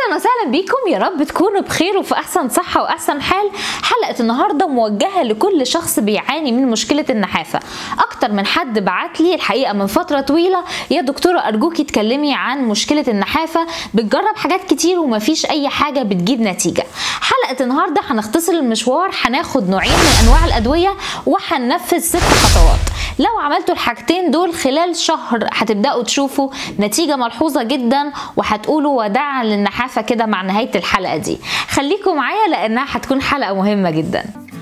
اهلا وسهلا بيكم يا رب تكونوا بخير وفي احسن صحه واحسن حال حلقه النهارده موجهه لكل شخص بيعاني من مشكله النحافه اكتر من حد بعت لي الحقيقه من فتره طويله يا دكتوره ارجوكي تكلمي عن مشكله النحافه بتجرب حاجات كتير ومفيش اي حاجه بتجيب نتيجه حلقه النهارده هنختصر المشوار هناخد نوعين من انواع الادويه وهننفذ ست خطوات لو عملتوا الحاجتين دول خلال شهر هتبداوا تشوفوا نتيجه ملحوظه جدا وهتقولوا وداعا للنحافه كده مع نهايه الحلقه دي خليكم معايا لانها هتكون حلقه مهمه جدا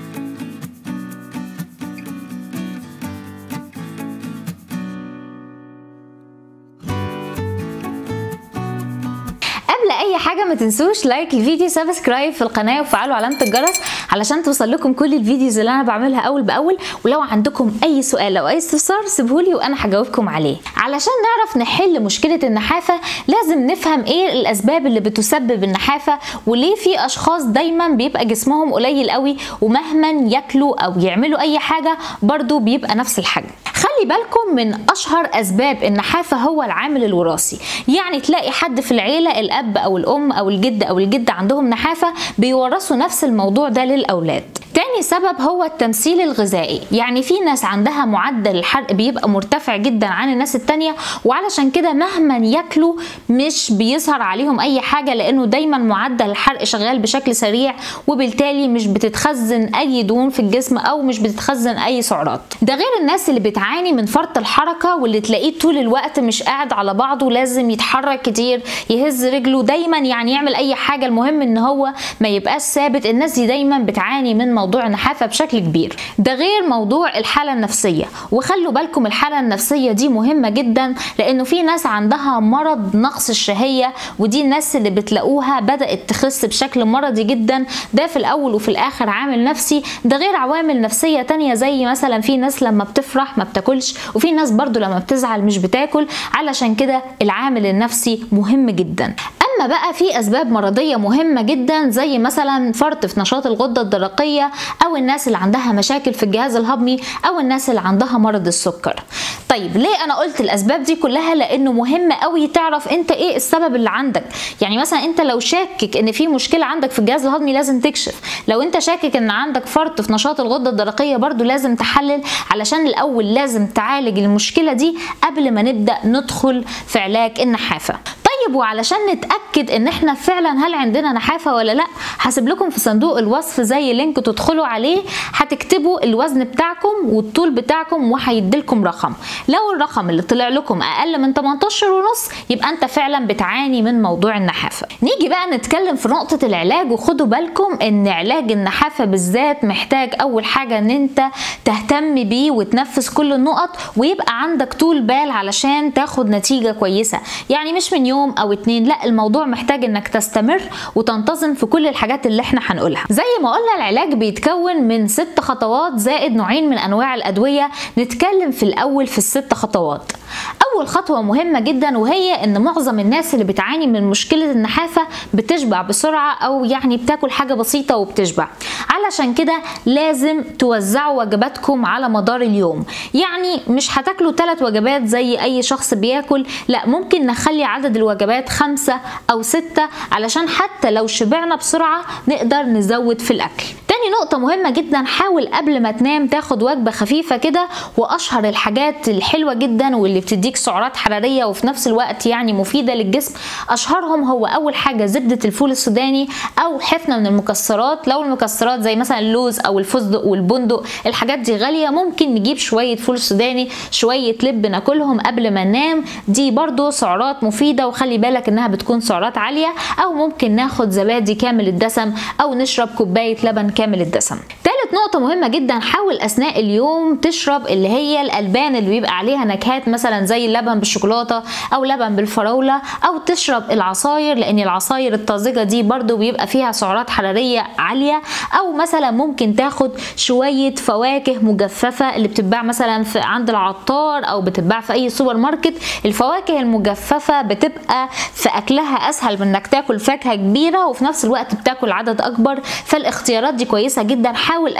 قبل اي حاجه ما تنسوش لايك الفيديو سبسكرايب في القناه وفعلوا علامه الجرس علشان توصل لكم كل الفيديوز اللي انا بعملها اول باول ولو عندكم اي سؤال او اي استفسار سيبهولي وانا هجاوبكم عليه علشان نعرف نحل مشكله النحافه لازم نفهم ايه الاسباب اللي بتسبب النحافه وليه في اشخاص دايما بيبقى جسمهم قليل قوي ومهما ياكلوا او يعملوا اي حاجه برضو بيبقى نفس الحجم خلي بالكم من اشهر اسباب النحافه هو العامل الوراثي يعني تلاقي حد في العيله الاب او الام او الجد او الجده عندهم نحافه بيورثوا نفس الموضوع ده للاولاد تاني سبب هو التمثيل الغذائي يعني في ناس عندها معدل الحرق بيبقى مرتفع جدا عن الناس التانية وعلشان كده مهما ياكلوا مش بيظهر عليهم اي حاجة لانه دايما معدل الحرق شغال بشكل سريع وبالتالي مش بتتخزن اي دهون في الجسم او مش بتتخزن اي سعرات ده غير الناس اللي بتعاني من فرط الحركة واللي تلاقيه طول الوقت مش قاعد على بعضه لازم يتحرك كتير يهز رجله دايما يعني يعمل اي حاجة المهم ان هو ما يبقاش ثابت الناس دي دايما بتعاني من موضوع النحافة بشكل كبير ده غير موضوع الحالة النفسية وخلوا بالكم الحالة النفسية دي مهمة جدا لانه في ناس عندها مرض نقص الشهية ودي الناس اللي بتلاقوها بدأت تخس بشكل مرضي جدا ده في الاول وفي الاخر عامل نفسي ده غير عوامل نفسية تانية زي مثلا في ناس لما بتفرح ما بتاكلش وفي ناس برضو لما بتزعل مش بتاكل علشان كده العامل النفسي مهم جدا اما بقى في اسباب مرضيه مهمه جدا زي مثلا فرط في نشاط الغده الدرقيه او الناس اللي عندها مشاكل في الجهاز الهضمي او الناس اللي عندها مرض السكر طيب ليه انا قلت الاسباب دي كلها لانه مهم قوي تعرف انت ايه السبب اللي عندك يعني مثلا انت لو شاكك ان في مشكله عندك في الجهاز الهضمي لازم تكشف لو انت شاكك ان عندك فرط في نشاط الغده الدرقيه برضو لازم تحلل علشان الاول لازم تعالج المشكله دي قبل ما نبدا ندخل في علاج النحافه طيب وعلشان نتاكد ان احنا فعلا هل عندنا نحافه ولا لا هسيب لكم في صندوق الوصف زي لينك تدخلوا عليه هتكتبوا الوزن بتاعكم والطول بتاعكم وهيديلكم رقم لو الرقم اللي طلع لكم اقل من 18 ونص يبقى انت فعلا بتعاني من موضوع النحافه نيجي بقى نتكلم في نقطه العلاج وخدوا بالكم ان علاج النحافه بالذات محتاج اول حاجه ان انت تهتم بيه وتنفذ كل النقط ويبقى عندك طول بال علشان تاخد نتيجه كويسه يعني مش من يوم او اتنين لا الموضوع محتاج انك تستمر وتنتظم في كل الحاجات اللي احنا هنقولها زي ما قلنا العلاج بيتكون من ست خطوات زائد نوعين من انواع الادويه نتكلم في الاول في الست خطوات اول خطوه مهمه جدا وهي ان معظم الناس اللي بتعاني من مشكله النحافه بتشبع بسرعه او يعني بتاكل حاجه بسيطه وبتشبع علشان كده لازم توزعوا وجباتكم على مدار اليوم يعني مش هتاكلوا ثلاث وجبات زي اي شخص بياكل لا ممكن نخلي عدد الوجبات خمسة او ستة علشان حتى لو شبعنا بسرعة نقدر نزود في الاكل تاني نقطة مهمة جدا حاول قبل ما تنام تاخد وجبة خفيفة كده واشهر الحاجات الحلوة جدا واللي بتديك سعرات حرارية وفي نفس الوقت يعني مفيدة للجسم اشهرهم هو اول حاجة زبدة الفول السوداني او حفنة من المكسرات لو المكسرات زي مثلا اللوز او الفستق والبندق الحاجات دي غالية ممكن نجيب شوية فول سوداني شوية لب ناكلهم قبل ما ننام دي برضو سعرات مفيدة وخلي بالك انها بتكون سعرات عالية او ممكن ناخد زبادي كامل الدسم او نشرب كوباية لبن كامل الدسم تالت نقطة مهمة جدا حاول أثناء اليوم تشرب اللي هي الألبان اللي بيبقى عليها نكهات مثلا زي اللبن بالشوكولاتة أو لبن بالفراولة أو تشرب العصاير لأن العصاير الطازجة دي برضو بيبقى فيها سعرات حرارية عالية أو مثلا ممكن تاخد شوية فواكه مجففة اللي بتتباع مثلا في عند العطار أو بتتباع في أي سوبر ماركت الفواكه المجففة بتبقى في أكلها أسهل من إنك تاكل فاكهة كبيرة وفي نفس الوقت بتاكل عدد أكبر فالاختيارات دي كويسة جدا حاول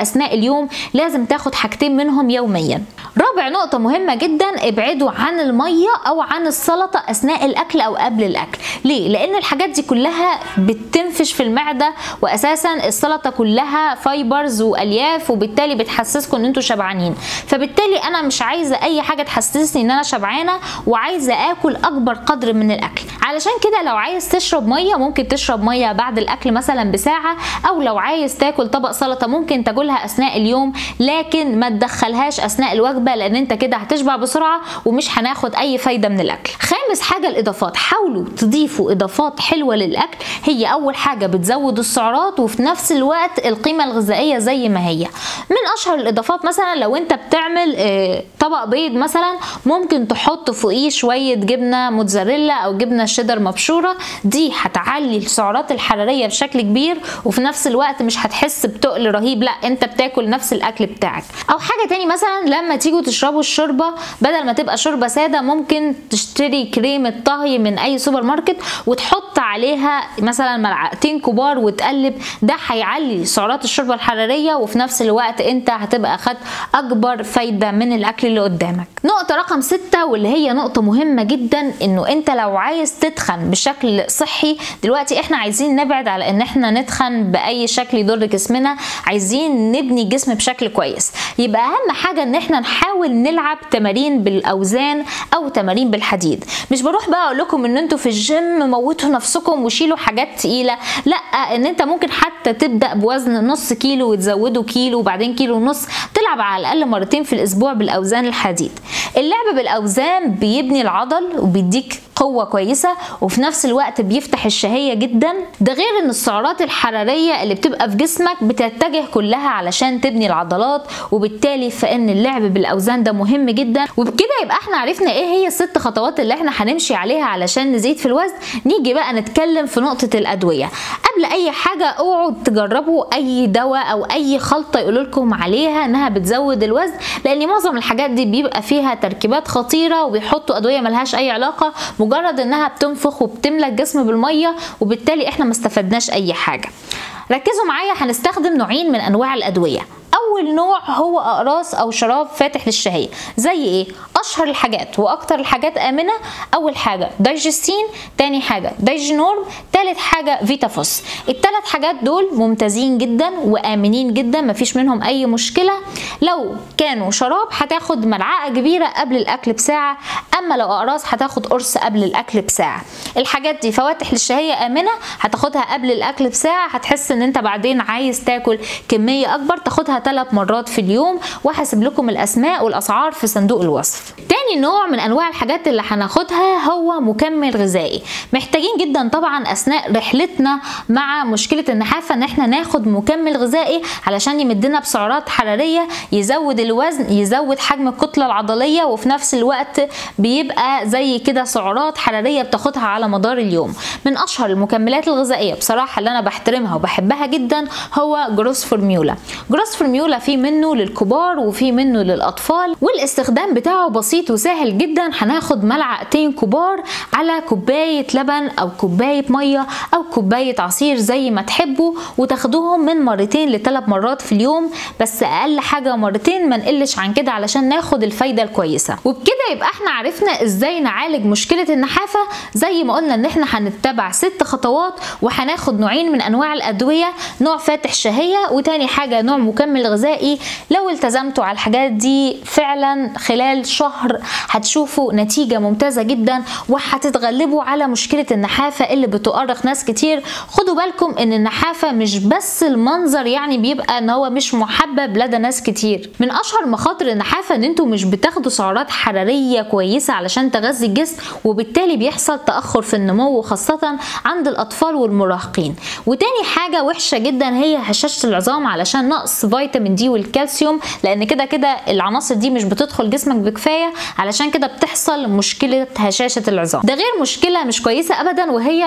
اثناء اليوم لازم تاخد حاجتين منهم يوميا رابع نقطة مهمة جدا ابعدوا عن المية او عن السلطة اثناء الاكل او قبل الاكل ليه لان الحاجات دي كلها بتنفش في المعدة واساسا السلطة كلها فايبرز والياف وبالتالي بتحسسكم ان انتوا شبعانين فبالتالي انا مش عايزة اي حاجة تحسسني ان انا شبعانة وعايزة اكل اكبر قدر من الاكل علشان كده لو عايز تشرب مية ممكن تشرب مية بعد الاكل مثلا بساعة او لو عايز تاكل طبق سلطة ممكن تاكلها اثناء اليوم لكن ما تدخلهاش اثناء الوجبة لان انت كده هتشبع بسرعة ومش هناخد اي فايدة من الاكل خامس حاجة الاضافات حاولوا تضيفوا اضافات حلوة للاكل هي اول حاجة بتزود السعرات وفي نفس الوقت القيمة الغذائية زي ما هي من اشهر الاضافات مثلا لو انت بتعمل آه، طبق بيض مثلا ممكن تحط فوقيه شوية جبنة موتزاريلا او جبنة شيدر مبشورة دي هتعلي السعرات الحرارية بشكل كبير وفي نفس الوقت مش هتحس بتقل رهيب لا انت بتاكل نفس الاكل بتاعك او حاجة تاني مثلا لما تيجوا تشربوا الشوربة بدل ما تبقى شوربة سادة ممكن تشتري كريمة طهي من اي سوبر ماركت وتحط عليها مثلا ملعقتين كبار وتقلب ده هيعلي سعرات الشوربة الحرارية وفي نفس الوقت انت هتبقى خدت اكبر فايدة من الاكل اللي قدامك نقطة رقم ستة واللي هي نقطة مهمة جدا انه انت لو عايز تتخن بشكل صحي دلوقتي احنا عايزين نبعد على ان احنا نتخن باي شكل يضر جسمنا عايزين نبني الجسم بشكل كويس يبقى اهم حاجة ان احنا نحاول نلعب تمارين بالاوزان او تمارين بالحديد مش بروح بقى اقول لكم ان انتوا في الجيم موتوا نفسكم وشيلوا حاجات تقيلة لا ان انت ممكن حتى تبدا بوزن نص كيلو وتزوده كيلو وبعدين كيلو ونص تلعب على الاقل مرتين في الاسبوع بالاوزان الحديد اللعب بالاوزان بيبني العضل وبيديك قوة كويسة وفي نفس الوقت بيفتح الشهية جدا ده غير ان السعرات الحرارية اللي بتبقى في جسمك بتتجه كلها علشان تبني العضلات وبالتالي فان اللعب بالاوزان ده مهم جدا وبكده يبقى احنا عرفنا ايه هي الست خطوات اللي احنا هنمشي عليها علشان نزيد في الوزن نيجي بقى نتكلم في نقطة الادوية قبل اي حاجة اوعوا تجربوا اي دواء او اي خلطة يقولوا لكم عليها انها بتزود الوزن لان معظم الحاجات دي بيبقى فيها تركيبات خطيرة وبيحطوا ادوية ملهاش اي علاقة مجرد انها بتنفخ وبتملى الجسم بالميه وبالتالي احنا ما استفدناش اي حاجه ركزوا معايا هنستخدم نوعين من انواع الادويه اول نوع هو اقراص او شراب فاتح للشهيه زي ايه اشهر الحاجات واكتر الحاجات امنه اول حاجه دايجستين تاني حاجه دايجينورم تالت حاجه فيتافوس التلات حاجات دول ممتازين جدا وامنين جدا مفيش منهم اي مشكله لو كانوا شراب هتاخد ملعقه كبيره قبل الاكل بساعه اما لو اقراص هتاخد قرص قبل الاكل بساعه الحاجات دي فواتح للشهيه امنه هتاخدها قبل الاكل بساعه هتحس ان انت بعدين عايز تاكل كميه اكبر تاخدها ثلاث مرات في اليوم وهسيب لكم الاسماء والاسعار في صندوق الوصف تاني نوع من انواع الحاجات اللي هناخدها هو مكمل غذائي محتاجين جدا طبعا اثناء رحلتنا مع مشكله النحافه ان احنا ناخد مكمل غذائي علشان يمدنا بسعرات حراريه يزود الوزن يزود حجم الكتله العضليه وفي نفس الوقت بيبقى زي كده سعرات حراريه بتاخدها على مدار اليوم من اشهر المكملات الغذائيه بصراحه اللي انا بحترمها وبحبها جدا هو جروس فورميولا جروس فورميولا فيه منه للكبار وفيه منه للاطفال والاستخدام بتاعه بسيط وسهل جدا هناخد ملعقتين كبار على كوبايه لبن او كوبايه ميه او كوبايه عصير زي ما تحبوا وتاخدوهم من مرتين لثلاث مرات في اليوم بس اقل حاجه مرتين ما نقلش عن كده علشان ناخد الفايده الكويسه وبكده يبقى احنا عرفنا ازاي نعالج مشكله النحافه زي ما قلنا ان احنا هنتبع ست خطوات وهناخد نوعين من انواع الادويه نوع فاتح شهيه وتاني حاجه نوع مكمل غذائي لو التزمتوا على الحاجات دي فعلا خلال شهر هتشوفوا نتيجه ممتازه جدا وهتتغلبوا على مشكله النحافه اللي بتؤرق ناس كتير خدوا بالكم ان النحافه مش بس المنظر يعني بيبقى ان هو مش محبب لدى ناس كتير من اشهر مخاطر النحافه ان انتوا مش بتاخدوا سعرات حراريه كويسه علشان تغذي الجسم وبالتالي بيحصل تاخر في النمو خاصه عند الاطفال والمراهقين وتاني حاجه وحشه جدا هي هشاشه العظام علشان نقص فيتامين دي والكالسيوم لان كده كده العناصر دي مش بتدخل جسمك بكفايه علشان كده بتحصل مشكله هشاشه العظام ده غير مشكله مش كويسه ابدا وهي ضعف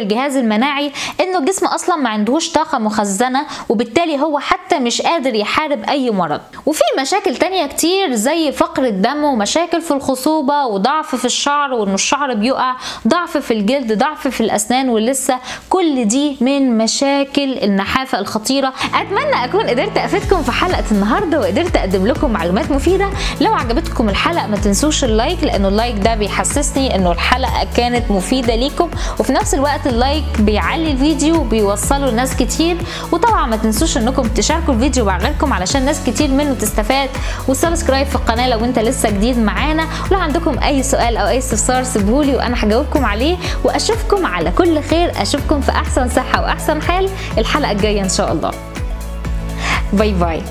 الجهاز المناعي انه الجسم اصلا ما عندهوش طاقه مخزنه وبالتالي هو حتى مش قادر يحارب اي مرض وفي مشاكل تانية كتير زي فقر الدم ومشاكل في الخصوبه وضعف في الشعر وانه الشعر بيقع ضعف في الجلد ضعف في الاسنان واللثه كل دي من مشاكل النحافه الخطيره اتمنى اكون قدرت افيدكم في حلقه النهارده وقدرت اقدم لكم معلومات مفيده لو عجبتكم الحلقه ما تنسوش اللايك لانه اللايك ده بيحسسني انه الحلقه كانت مفيده ليكم وفي نفس الوقت اللايك بيعلي الفيديو بيوصله لناس كتير وطبعا ما تنسوش انكم تشاركوا الفيديو مع غيركم علشان ناس كتير منه تستفاد وسبسكرايب في القناه لو انت لسه جديد معانا ولو عندكم اي سؤال او اي استفسار سيبهولي وانا هجاوبكم عليه واشوفكم على كل خير اشوفكم في احسن صحه واحسن حال الحلقه الجايه ان شاء الله باي باي